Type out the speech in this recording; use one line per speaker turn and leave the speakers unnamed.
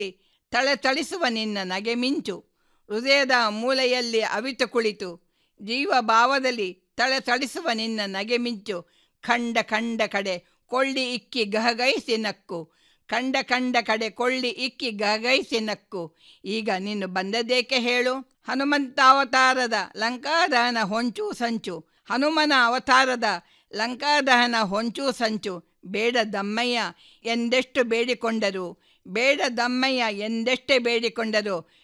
ಥಳಥಳಿಸುವ ನಿನ್ನ ನಗೆ ಮಿಂಚು ಹೃದಯದ ಮೂಲೆಯಲ್ಲಿ ಅವಿತು ಕುಳಿತು ಜೀವ ಭಾವದಲ್ಲಿ ಥಳಥಳಿಸುವ ನಿನ್ನ ನಗೆ ಮಿಂಚು ಖಂಡ ಕಂಡ ಕಡೆ ಕೊಳ್ಳಿ ಇಕ್ಕಿ ಗಹಗೈಸಿ ನಕ್ಕು ಕಂಡ ಕಂಡ ಕಡೆ ಕೊಳ್ಳಿ ಇಕ್ಕಿ ಗಹಗೈಸಿ ನಕ್ಕು ಈಗ ನೀನು ಬಂದದೇಕೆ ಹೇಳು ಹನುಮಂತಾವತಾರದ ಲಂಕಾದಹನ ಹೊಂಚು ಸಂಚು ಹನುಮನ ಅವತಾರದ ಲಂಕಾದಹನ ಹೊಂಚು ಸಂಚು ಬೇಡ ದಮ್ಮಯ್ಯ ಎಂದೆಷ್ಟು ಬೇಡಿಕೊಂಡರು ಬೇಡ ದಮ್ಮಯ್ಯ ಎಂದೆಷ್ಟೇ ಬೇಡಿಕೊಂಡರು